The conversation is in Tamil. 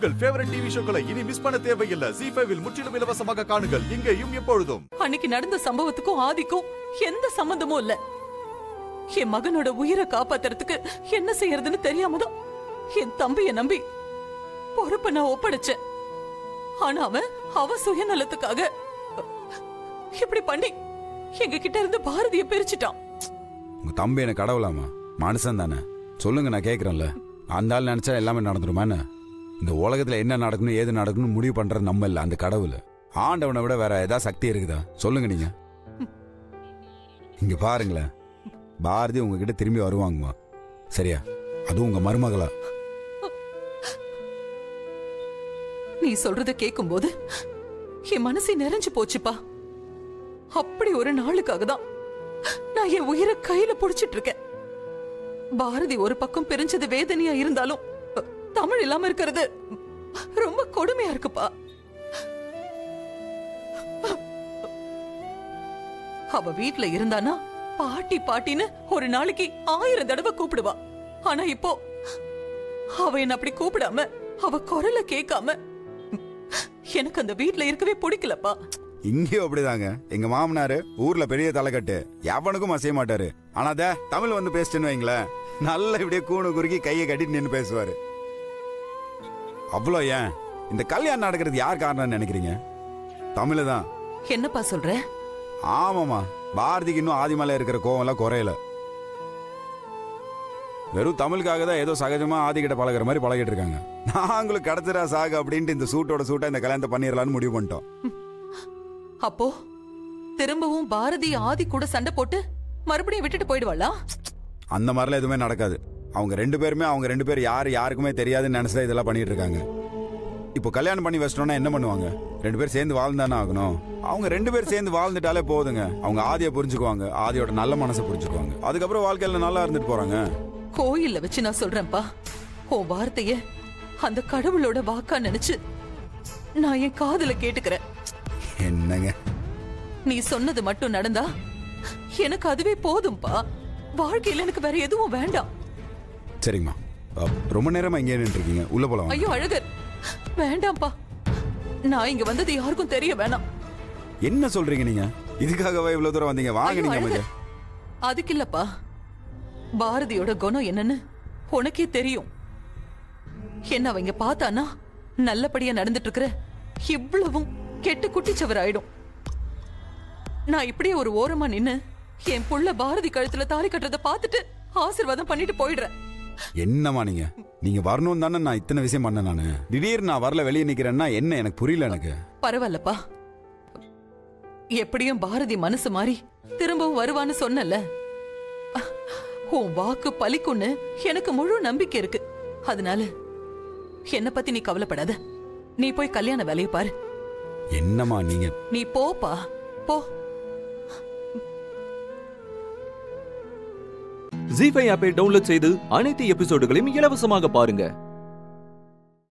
உங்கள் ஃபேவரட் டிவி ஷோக்களை இனி மிஸ் பண்ண தேவையில்லை ஜி ஃபைவில் முற்றிலும் இலவசமாக காணுங்கள் இங்கேயும் எப்பொழுதும் அன்னைக்கு நடந்த சம்பவத்துக்கும் ஆதிக்கும் எந்த சம்பந்தமும் இல்ல என் மகனோட உயிரை காப்பாத்துறதுக்கு என்ன செய்யறதுன்னு தெரியாம தான் என் தம்பிய நம்பி பொறுப்பை நான் ஒப்படைச்சேன் ஆனா அவன் அவ சுயநலத்துக்காக இப்படி பண்ணி எங்க கிட்ட இருந்து பாரதிய பிரிச்சுட்டான் உங்க தம்பி என்ன கடவுளாமா மனுஷன் தானே சொல்லுங்க நான் கேட்கறேன்ல அந்த ஆள் நினைச்சா எல்லாமே நடந்துருமா என்ன இந்த உலகத்துல என்ன நடக்கணும் ஏது நடக்கணும் முடிவு பண்றது நம்ம இல்ல அந்த கடவுள் ஆண்டவனை விட வேற ஏதாவது சக்தி இருக்குதா சொல்லுங்க நீங்க இங்க பாருங்களேன் பாரதி உங்ககிட்ட திரும்பி வருவாங்கம்மா சரியா அதுவும் உங்க மருமகளா நீ சொல்றத கேக்கும்போது என் மனசு நிறைஞ்சு போச்சுப்பா அப்படி ஒரு நாளுக்காக தான் நான் என் உயிரை கையில புடிச்சிட்டு இருக்கேன் பாரதி ஒரு பக்கம் பிரிஞ்சது வேதனையா இருந்தாலும் தமிழ் இல்லாம இருக்கிறது ரொம்ப கொடுமையா இருக்குப்பா அவ வீட்ல இருந்தானா பாட்டி பாட்டின்னு ஒரு நாளைக்கு ஆயிரம் தடவை கூப்பிடுவா ஆனா இப்போ அவ என்ன அப்படி கூப்பிடாம அவ குரல கேட்காம எனக்கு அந்த வீட்ல இருக்கவே பிடிக்கலப்பா இங்கேயும் அப்படிதாங்க எங்க மாமனாரு ஊர்ல பெரிய தலைக்கட்டு எவனுக்கும் அசைய மாட்டாரு ஆனா அத தமிழ் வந்து பேசிட்டுன்னு வைங்களேன் நல்ல இப்படியே கூணு குறுக்கி கையை கட்டிட்டு நின்னு பேசுவாரு அவ்வளோ ஏன் இந்த கல்யாணம் நடக்கிறது யார் காரணம்னு நினைக்கிறீங்க தமிழ் தான் என்னப்பா சொல்ற ஆமாமா பாரதிக்கு இன்னும் ஆதிமலை இருக்கிற கோவம்லாம் குறையல வெறும் தமிழுக்காக தான் ஏதோ சகஜமா ஆதி கிட்ட பழகுற மாதிரி பழகிட்டு இருக்காங்க நாங்களும் கடத்துறா சாகு அப்படின்ட்டு இந்த சூட்டோட சூட்டா இந்த கல்யாணத்தை பண்ணிடலாம்னு முடிவு பண்ணிட்டோம் அப்போ திரும்பவும் பாரதி ஆதி கூட சண்டை போட்டு மறுபடியும் விட்டுட்டு போயிடுவாளா அந்த மாதிரிலாம் எதுவுமே நடக்காது அவங்க ரெண்டு பேருமே அவங்க ரெண்டு பேர் யார் யாருக்குமே தெரியாதுன்னு நினைச்சா இதெல்லாம் பண்ணிட்டு இருக்காங்க இப்போ கல்யாணம் பண்ணி வச்சிட்டோம்னா என்ன பண்ணுவாங்க ரெண்டு பேர் சேர்ந்து வாழ்ந்தானே ஆகணும் அவங்க ரெண்டு பேர் சேர்ந்து வாழ்ந்துட்டாலே போதுங்க அவங்க ஆதியை புரிஞ்சுக்குவாங்க ஆதியோட நல்ல மனசை புரிஞ்சுக்குவாங்க அதுக்கப்புறம் வாழ்க்கையில நல்லா இருந்துட்டு போறாங்க கோயில்ல வச்சு நான் சொல்றேன்ப்பா உன் வார்த்தைய அந்த கடவுளோட வாக்கா நினைச்சு நான் என் காதுல கேட்டுக்கிறேன் என்னங்க நீ சொன்னது மட்டும் நடந்தா எனக்கு அதுவே போதும்பா வாழ்க்கையில எனக்கு வேற எதுவும் வேண்டாம் சரிங்கம்மா அப், ரொம்ப நேரமா இங்கே நின்று இருக்கீங்க உள்ள போலாம் வாங்க. ஐயோ அழகர் வேண்டாம்ப்பா நான் இங்க வந்தது யாருக்கும் தெரிய வேணாம் என்ன சொல்றீங்க நீங்க இதுக்காகவே இவ்வளவு தூரம் வந்தீங்க வாங்க ஐயோ, நீங்க அழகர். அமைதியா. அதுக்கு இல்லப்பா பாரதியோட குணம் என்னன்னு உனக்கே தெரியும் என்ன அவங்க பார்த்தானா நல்லபடியா நடந்துட்டு இருக்கிற இவ்வளவும் கெட்டு குட்டிச்சவர் ஆயிடும் நான் இப்படியே ஒரு ஓரமா நின்னு என் புள்ள பாரதி கழுத்துல தாலி கட்டுறத பார்த்துட்டு ஆசீர்வாதம் பண்ணிட்டு போயிடுறேன் என்னம்மா நீங்க நீங்க வரணும் தானே நான் இத்தனை விஷயம் பண்ணேன் நானு திடீர்னு நான் வரல வெளியே நிக்கிறேன்னா என்ன எனக்கு புரியல எனக்கு பரவாயில்லப்பா எப்படியும் பாரதி மனசு மாறி திரும்பவும் வருவான்னு சொன்னல உன் வாக்கு பலிக்குன்னு எனக்கு முழு நம்பிக்கை இருக்கு அதனால என்ன பத்தி நீ கவலைப்படாத நீ போய் கல்யாண வேலையை பாரு என்னம்மா நீங்க நீ போப்பா போ ஜி ஃபைவ் ஆப்பை டவுன்லோட் செய்து அனைத்து எபிசோடுகளையும் இலவசமாக பாருங்க